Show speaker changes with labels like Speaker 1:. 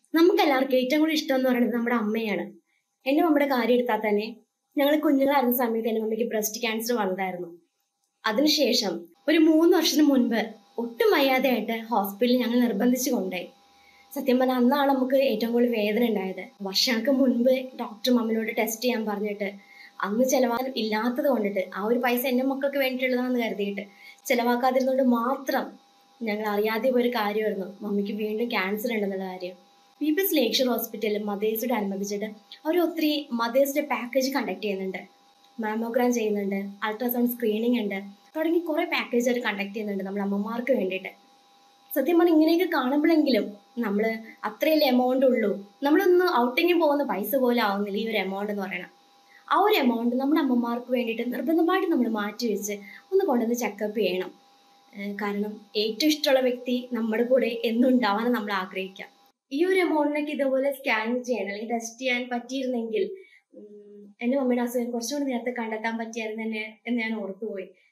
Speaker 1: നമുക്ക് എല്ലാവർക്കും ഏറ്റവും കൂടുതൽ ഇഷ്ടം എന്ന് പറയുന്നത് നമ്മുടെ അമ്മയാണ് എന്റെ മമ്മയുടെ കാര്യം എടുത്താൽ തന്നെ ഞങ്ങൾ കുഞ്ഞുങ്ങളായിരുന്ന സമയത്ത് എന്റെ മമ്മിക്ക് ബ്രസ്റ്റ് ക്യാൻസർ വന്നതായിരുന്നു അതിനുശേഷം ഒരു മൂന്ന് വർഷത്തിന് മുൻപ് ഒട്ടും വയ്യാതെയായിട്ട് ഹോസ്പിറ്റലിൽ ഞങ്ങൾ നിർബന്ധിച്ചു കൊണ്ടുപോയി സത്യം പറഞ്ഞാൽ അന്നാണ് നമുക്ക് ഏറ്റവും കൂടുതൽ വേദന ഉണ്ടായത് വർഷങ്ങൾക്ക് മുൻപ് ഡോക്ടർ മമ്മിനോട് ടെസ്റ്റ് ചെയ്യാൻ പറഞ്ഞിട്ട് അന്ന് ചെലവാക്കാൻ ഇല്ലാത്തത് കൊണ്ടിട്ട് ആ ഒരു പൈസ എൻ്റെ മക്കൾക്ക് വേണ്ടിയിട്ടുള്ളതാണെന്ന് കരുതിയിട്ട് ചെലവാക്കാതിരുന്നതുകൊണ്ട് മാത്രം ഞങ്ങൾ അറിയാതെ പോയൊരു കാര്യമായിരുന്നു മമ്മിക്ക് വീണ്ടും ക്യാൻസർ ഉണ്ടെന്നുള്ള കാര്യം പീപ്പിൾസ് ലേക്ഷർ ഹോസ്പിറ്റലിൽ മദേഴ്സിനോട് അനുബന്ധിച്ചിട്ട് അവർ ഒത്തിരി മദേഴ്സിന്റെ പാക്കേജ് കണ്ടക്ട് ചെയ്യുന്നുണ്ട് മാമോഗ്രാം ചെയ്യുന്നുണ്ട് അൾട്രാസൗണ്ട് സ്ക്രീനിങ് ഉണ്ട് തുടങ്ങി കുറെ പാക്കേജ് അവർ കണ്ടക്ട് ചെയ്യുന്നുണ്ട് നമ്മുടെ അമ്മമാർക്ക് വേണ്ടിയിട്ട് സത്യം പറഞ്ഞാൽ ഇങ്ങനെയൊക്കെ കാണുമ്പോഴെങ്കിലും നമ്മൾ അത്രയല്ലേ എമൗണ്ട് ഉള്ളൂ നമ്മളൊന്ന് ഔട്ടിങ്ങിന് പോകുന്ന പൈസ പോലെ ആവുന്നില്ല ഈ ഒരു എമൗണ്ട് എന്ന് പറയണം ആ ഒരു എമൗണ്ട് നമ്മുടെ അമ്മമാർക്ക് വേണ്ടിയിട്ട് നിർബന്ധമായിട്ട് നമ്മൾ മാറ്റി വെച്ച് ഒന്ന് കൊണ്ടുവന്ന് ചെക്കപ്പ് ചെയ്യണം ഏഹ് കാരണം ഏറ്റവും ഇഷ്ടമുള്ള വ്യക്തി നമ്മുടെ കൂടെ എന്നും ഉണ്ടാവാൻ നമ്മൾ ആഗ്രഹിക്കാം ഈ ഒരു എമൗണ്ടിനൊക്കെ ഇതുപോലെ സ്കാൻ ചെയ്യണം അല്ലെങ്കിൽ ടെസ്റ്റ് ചെയ്യാൻ പറ്റിയിരുന്നെങ്കിൽ ഉം, എൻ്റെ മമ്മിയുടെ അസുഖം കുറച്ചുകൂടി നേരത്തെ കണ്ടെത്താൻ പറ്റിയായിരുന്നു തന്നെ എന്ന് ഞാൻ ഓർത്തുപോയി